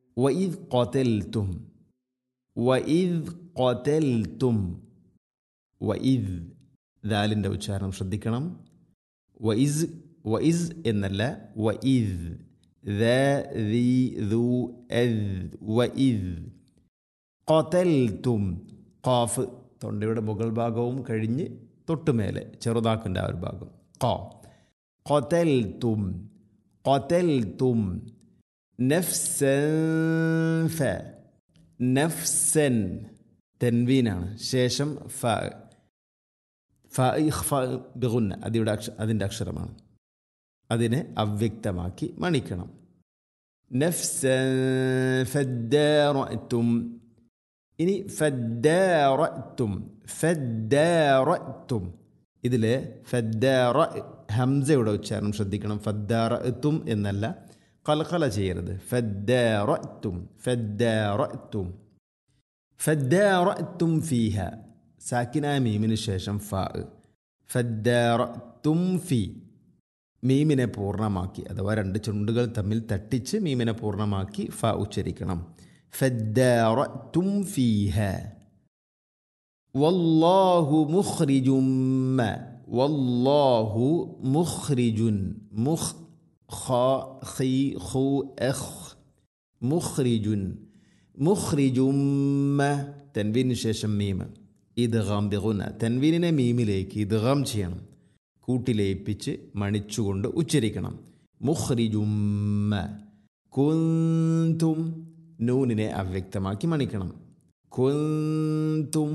വഇദ് ഖതൽതും വഇദ് ഖതൽതും വഇദ് ദാലിൻ്റെ ഉച്ചാരണം ശ്രദ്ധിക്കണം വഇസ് വഇസ് എന്നല്ല വഇദ് ذا ذي ذو أذ وإذ قتلتم ഖാഫ് തൊണ്ടയുടെ മുകൾ ഭാഗവും കഴിഞ്ഞ് തൊട്ടുമേലെ ചെറുതാക്കിൻ്റെ ആ ഒരു ഭാഗം ഖ قتلتم قتلتم نفسا ف നഫ്സൻ തെൻവീനാണ് ശേഷം ഫ ഫ ഇഖ്ഫ ബിഗുന്ന അതിയുടെ അക്ഷ അതിൻ്റെ അക്ഷരമാണ് അതിനെ അവ്യക്തമാക്കി മണിക്കണം നഫ്സൻ ഫദ്ദാറഅ്തും ഇനി ഫദ്ദാറഅ്തും ഫദ്ദാറഅ്തും ഇതിൽ ഫദ്ദാറ ഹംസയുടെ ഉച്ചാരണം ശ്രദ്ധിക്കണം ഫദ്ദാറഅ്തും എന്നല്ല കൽക്കല ചെയ്യരുത് ഫദ്ദാറഅ്തും ഫദ്ദാറഅ്തും ഫദ്ദാറഅ്തും ഫീഹ സാക്കിനായ മീമിന് ശേഷം ഫ ഫദ്ദാറഅ്തും ഫീ മീമിനെ പൂർണ്ണമാക്കി അഥവാ രണ്ട് ചുണ്ടുകൾ തമ്മിൽ തട്ടിച്ച് മീമിനെ പൂർണ്ണമാക്കി ഫ ഉച്ചരിക്കണം ഫദ്ദാറഅ്തും ഫീഹ വല്ലാഹു മുഖ്രിജും മ വല്ലാഹു മുഖ്രിജുൻ മുഖ് ഖ ഖി ഖു എഖ് മുഖ്രിജുൻ മുഖ്രിജും മ തൻവീനു ശേഷം മീമ് ഇദ്ഗാം ബിഗുന തൻവീനിനെ മീമിലേക്ക് ഇദ്ഗാം ചെയ്യണം കൂട്ടിലേപ്പിച്ച് മണിച്ചുകൊണ്ട് ഉച്ചരിക്കണം മുഖ്രിജുമ്മ കുന്തും നൂനിനെ അവ്യക്തമാക്കി മണിക്കണം കുന്തും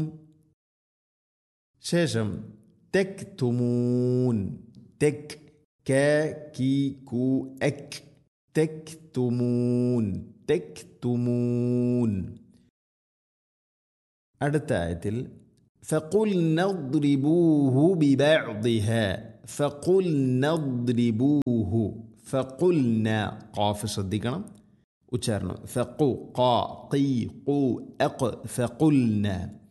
ശേഷം തെക് തുമൂൻ തെക് ക കി കു എക് തെക് തുമൂൻ തെക് തുമൂൻ അടുത്ത ആയത്തിൽ فقلنا اضربوه ببعضها فقلنا اضربوه فقلنا قاف ശ്രദ്ധിക്കണം ഉച്ചാരണം ഫഖു ഖാ ഖി ഖു അഖ് ഫഖുൽന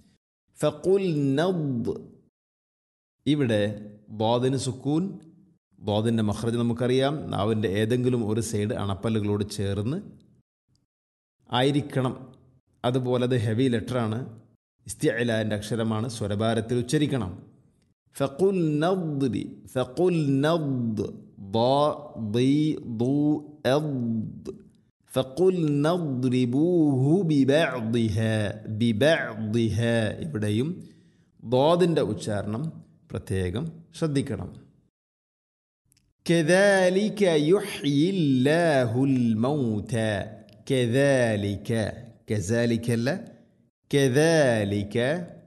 ഫഖുൽനദ് ഇവിടെ ബോദിന് സുക്കൂൻ ബോദിൻ്റെ മഹ്റജ് നമുക്കറിയാം നാവിൻ്റെ ഏതെങ്കിലും ഒരു സൈഡ് അണപ്പല്ലുകളോട് ചേർന്ന് ആയിരിക്കണം അതുപോലെ അത് ഹെവി ലെറ്ററാണ് ഇസ്തിഅലാൻ്റെ അക്ഷരമാണ് സ്വരഭാരത്തിൽ ഉച്ചരിക്കണം ഫഖുൽ നദ്രി ഫഖുൽ നദ് ضي ضو أض فقل نضربوه ببعضها ببعضها ഇവിടെയും ضادൻ്റെ ഉച്ചാരണം പ്രത്യേകം ശ്രദ്ധിക്കണം كذلك يحيي الله الموتى كذلك كذلك لا كذلك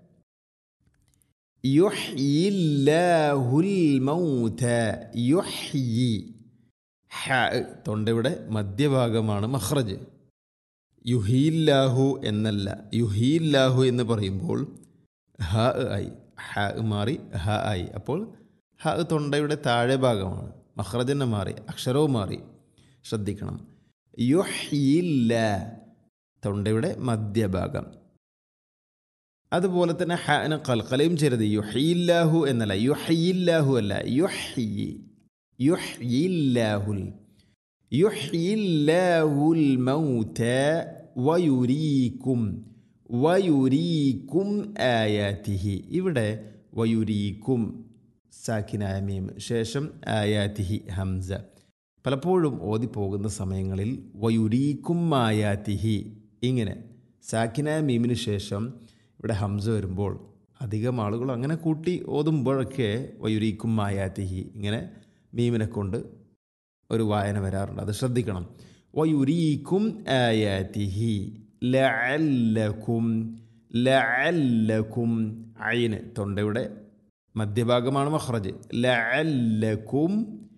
يحيي الله الموتى يحيي ഹ തൊണ്ടയുടെ മധ്യഭാഗമാണ് മഹ്റജ് യുഹീല്ലാഹു എന്നല്ല യുഹീല്ലാഹു എന്ന് പറയുമ്പോൾ ഹ ആയി ഹ മാറി ഹ ആയി അപ്പോൾ ഹ തൊണ്ടയുടെ താഴെ ഭാഗമാണ് മഹ്റജനെ മാറി അക്ഷരവും മാറി ശ്രദ്ധിക്കണം യുഹീല്ല തൊണ്ടയുടെ മധ്യഭാഗം അതുപോലെ തന്നെ ഹന് കൽക്കലയും ചെയ്യരുത് യുഹയില്ലാഹു എന്നല്ല യുഹയില്ലാഹു അല്ല യുഹയി യുഹയില്ലാഹുൽ യുഹയില്ലാഹുൽ മൗത വയുരീക്കും വയുരീക്കും ആയാത്തിഹി ഇവിടെ വയുരീക്കും സാക്കിനായ മീം ശേഷം ആയാത്തിഹി ഹംസ പലപ്പോഴും ഓതിപ്പോകുന്ന സമയങ്ങളിൽ വയുരീക്കും ആയാത്തിഹി ഇങ്ങനെ സാക്കിനായ മീമിന് ശേഷം ഇവിടെ ഹംസ വരുമ്പോൾ അധികം ആളുകൾ അങ്ങനെ കൂട്ടി ഓതുമ്പോഴൊക്കെ വയുരീക്കും മായാത്തിഹി ഇങ്ങനെ മീമിനെ കൊണ്ട് ഒരു വായന വരാറുണ്ട് അത് ശ്രദ്ധിക്കണം വയുരീക്കും ആയാത്തിഹി ലഅല്ലക്കും ലഅല്ലക്കും അയിന് തൊണ്ടയുടെ മധ്യഭാഗമാണ് മഹ്റജ് ലഅല്ലക്കും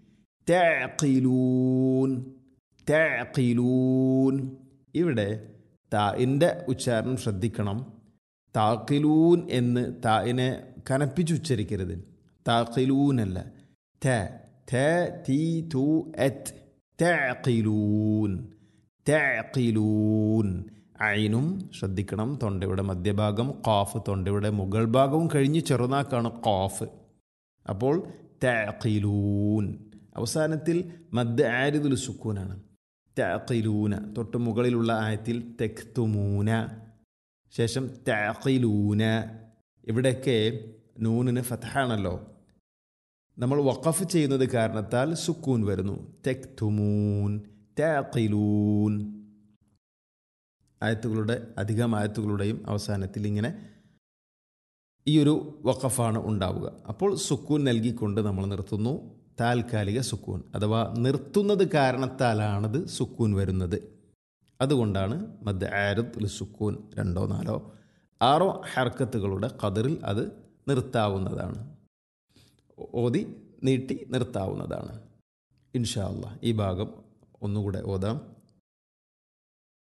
തഅഖിലൂൻ തഅഖിലൂൻ ഇവിടെ താഇൻ്റെ ഉച്ചാരണം ശ്രദ്ധിക്കണം താക്കിലൂൻ എന്ന് തായിനെ കനപ്പിച്ചുച്ചരിക്കരുത് താക്കിലൂനല്ല ത ത തീ തു എത്ത് തഅഖിലൂൻ തഅഖിലൂൻ ഐനും ശ്രദ്ധിക്കണം തൊണ്ടയുടെ മധ്യഭാഗം ഖാഫ് തൊണ്ടയുടെ മുകൾ ഭാഗവും കഴിഞ്ഞ് ചെറുനാക്കാണ് ഖാഫ് അപ്പോൾ തഅഖിലൂൻ അവസാനത്തിൽ മദ് ആരിദുൽ സുക്കൂനാണ് തഖിലൂന തൊട്ട് മുകളിലുള്ള ആയത്തിൽ തെക്തുമൂന ശേഷം തഖിലൂന ഇവിടെയൊക്കെ നൂനിന് ഫത്ഹാണല്ലോ നമ്മൾ വഖഫ് ചെയ്യുന്നത് കാരണത്താൽ സുക്കൂൻ വരുന്നു തെക്തുമൂൻ തഖിലൂൻ ആയത്തുകളുടെ അധികം ആയത്തുകളുടെയും അവസാനത്തിൽ ഇങ്ങനെ ഈ ഒരു വഖഫാണ് ഉണ്ടാവുക അപ്പോൾ സുക്കൂൻ നൽകിക്കൊണ്ട് നമ്മൾ നിർത്തുന്നു താൽക്കാലിക സുക്കൂൻ അഥവാ നിർത്തുന്നത് കാരണത്താലാണത് സുക്കൂൻ വരുന്നത് അതുകൊണ്ടാണ് മദ് ആരദ് സുക്കൂൻ രണ്ടോ നാലോ ആറോ ഹർക്കത്തുകളുടെ കതിറിൽ അത് നിർത്താവുന്നതാണ് ഓതി നീട്ടി നിർത്താവുന്നതാണ് ഇൻഷാ അല്ലാ ഈ ഭാഗം ഒന്നുകൂടെ ഓതാം